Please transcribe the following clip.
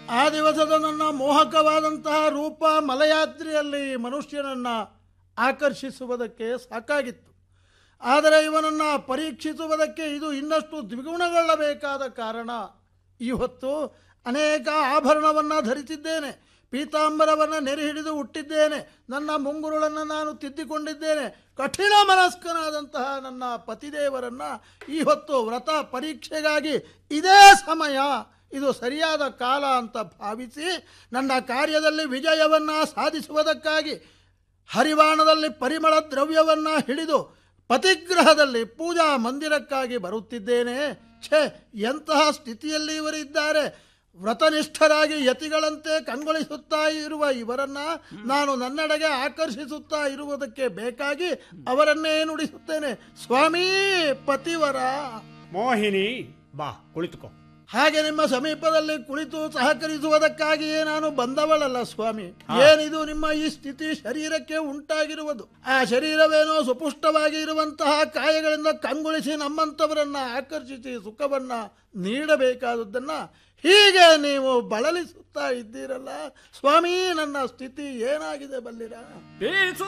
ಆ ದಿವಸದ ನನ್ನ ಮೋಹಕವಾದಂತಹ ರೂಪ ಮಲಯಾತ್ರಿಯಲ್ಲಿ ಮನುಷ್ಯನನ್ನ ಆಕರ್ಷಿಸುವುದಕ್ಕೆ ಸಾಕಾಗಿತ್ತು ಆದರೆ ಇವನನ್ನು ಪರೀಕ್ಷಿಸುವುದಕ್ಕೆ ಇದು ಇನ್ನಷ್ಟು ದ್ವಿಗುಣಗೊಳ್ಳಬೇಕಾದ ಕಾರಣ ಇವತ್ತು ಅನೇಕ ಆಭರಣವನ್ನು ಧರಿಸಿದ್ದೇನೆ ಪೀತಾಂಬರವನ್ನು ನೆರೆ ಹಿಡಿದು ಹುಟ್ಟಿದ್ದೇನೆ ನನ್ನ ಮುಂಗುರುಳನ್ನು ನಾನು ತಿದ್ದಿಕೊಂಡಿದ್ದೇನೆ ಕಠಿಣ ಮನಸ್ಕನಾದಂತಹ ನನ್ನ ಪತಿದೇವರನ್ನ ಈ ಹೊತ್ತು ವ್ರತ ಪರೀಕ್ಷೆಗಾಗಿ ಇದೇ ಸಮಯ ಇದು ಸರಿಯಾದ ಕಾಲ ಅಂತ ಭಾವಿಸಿ ನನ್ನ ಕಾರ್ಯದಲ್ಲಿ ವಿಜಯವನ್ನು ಸಾಧಿಸುವುದಕ್ಕಾಗಿ ಹರಿವಾಣದಲ್ಲಿ ಪರಿಮಳ ದ್ರವ್ಯವನ್ನು ಹಿಡಿದು ಪತಿಗ್ರಹದಲ್ಲಿ ಪೂಜಾ ಮಂದಿರಕ್ಕಾಗಿ ಬರುತ್ತಿದ್ದೇನೆ ಛೇ ಎಂತಹ ಸ್ಥಿತಿಯಲ್ಲಿ ಇವರಿದ್ದಾರೆ ವ್ರತನಿಷ್ಠರಾಗಿ ಯತಿಗಳಂತೆ ಕಂಗೊಳಿಸುತ್ತಾ ಇರುವ ಇವರನ್ನ ನಾನು ನನ್ನೆಡೆಗೆ ಆಕರ್ಷಿಸುತ್ತಾ ಇರುವುದಕ್ಕೆ ಬೇಕಾಗಿ ಅವರನ್ನೇ ನುಡಿಸುತ್ತೇನೆ ಸ್ವಾಮೀ ಪತಿವರ ಮೋಹಿನಿ ಬಾ ಕುಳಿತುಕೋ ಹಾಗೆ ನಿಮ್ಮ ಸಮೀಪದಲ್ಲಿ ಕುಳಿತು ಸಹಕರಿಸುವುದಕ್ಕಾಗಿಯೇ ನಾನು ಬಂದವಳಲ್ಲ ಸ್ವಾಮಿ ಏನಿದು ನಿಮ್ಮ ಈ ಸ್ಥಿತಿ ಶರೀರಕ್ಕೆ ಉಂಟಾಗಿರುವುದು ಆ ಶರೀರವೇನೋ ಸುಪುಷ್ಟವಾಗಿ ಇರುವಂತಹ ಕಾಯಗಳಿಂದ ಕಂಗೊಳಿಸಿ ನಮ್ಮಂಥವರನ್ನ ಆಕರ್ಷಿಸಿ ಸುಖವನ್ನ ನೀಡಬೇಕಾದದ್ದನ್ನ ಹೀಗೆ ನೀವು ಬಳಲಿಸುತ್ತಾ ಇದ್ದೀರಲ್ಲ ಸ್ವಾಮಿ ನನ್ನ ಸ್ಥಿತಿ ಏನಾಗಿದೆ ಬಲ್ಲಿರ ಬೀಸು